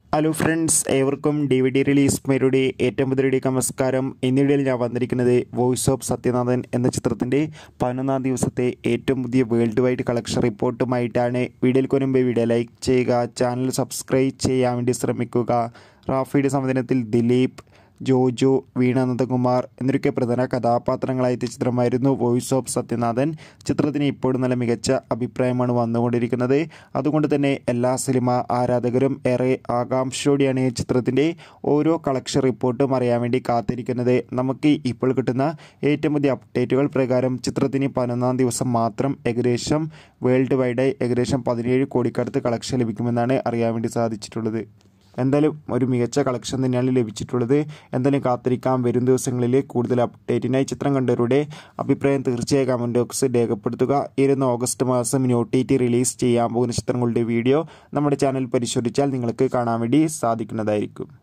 hello friends ഏവർക്കും D V D release മേരുടെ ഏറ്റവും പുതിയ നമസ്കാരം എന്നിടയിൽ ഞാൻ വന്നിരിക്കുന്നത് വോയിസ് ഓഫ് സത്യനാഥൻ എന്ന ചിത്രത്തിൻ്റെ പതിനൊന്നാം ദിവസത്തെ ഏറ്റവും പുതിയ വേൾഡ് വൈഡ് കളക്ഷൻ റിപ്പോർട്ടുമായിട്ടാണ് വീഡിയോയിൽ കൊരുമ്പോൾ വീഡിയോ ലൈക്ക് ചെയ്യുക ചാനൽ സബ്സ്ക്രൈബ് ചെയ്യാൻ വേണ്ടി ശ്രമിക്കുക റാഫിയുടെ സംവിധാനത്തിൽ ദിലീപ് ജോജോ വീണ നന്ദകുമാർ എന്നൊക്കെ പ്രധാന കഥാപാത്രങ്ങളായ ചിത്രമായിരുന്നു വോയിസ് ഓഫ് സത്യനാഥൻ ചിത്രത്തിന് ഇപ്പോഴും നല്ല മികച്ച അഭിപ്രായമാണ് വന്നുകൊണ്ടിരിക്കുന്നത് അതുകൊണ്ട് തന്നെ എല്ലാ സിനിമ ആരാധകരും ഏറെ ആകാംക്ഷയോടെയാണ് ഈ ചിത്രത്തിൻ്റെ ഓരോ കളക്ഷൻ റിപ്പോർട്ടും അറിയാൻ വേണ്ടി കാത്തിരിക്കുന്നത് നമുക്ക് ഇപ്പോൾ കിട്ടുന്ന ഏറ്റവും പുതിയ അപ്ഡേറ്റുകൾ പ്രകാരം ചിത്രത്തിന് പതിനൊന്നാം ദിവസം മാത്രം ഏകദേശം വേൾഡ് വൈഡായി ഏകദേശം പതിനേഴ് കോടിക്കടുത്ത് കളക്ഷൻ ലഭിക്കുമെന്നാണ് അറിയാൻ വേണ്ടി സാധിച്ചിട്ടുള്ളത് എന്തായാലും ഒരു മികച്ച കളക്ഷൻ തന്നെയാണ് ലഭിച്ചിട്ടുള്ളത് എന്തായാലും കാത്തിരിക്കാം വരും ദിവസങ്ങളിൽ കൂടുതൽ അപ്ഡേറ്റിനായി ചിത്രം കണ്ടവരുടെ അഭിപ്രായം തീർച്ചയായും കമൻറ്റ് ബോക്സ് രേഖപ്പെടുത്തുക ഇരുന്ന് ഓഗസ്റ്റ് മാസം ഒ ടി ടി റിലീസ് ചെയ്യാൻ പോകുന്ന ചിത്രങ്ങളുടെ വീഡിയോ നമ്മുടെ ചാനൽ പരിശോധിച്ചാൽ നിങ്ങൾക്ക് കാണാൻ വേണ്ടി സാധിക്കുന്നതായിരിക്കും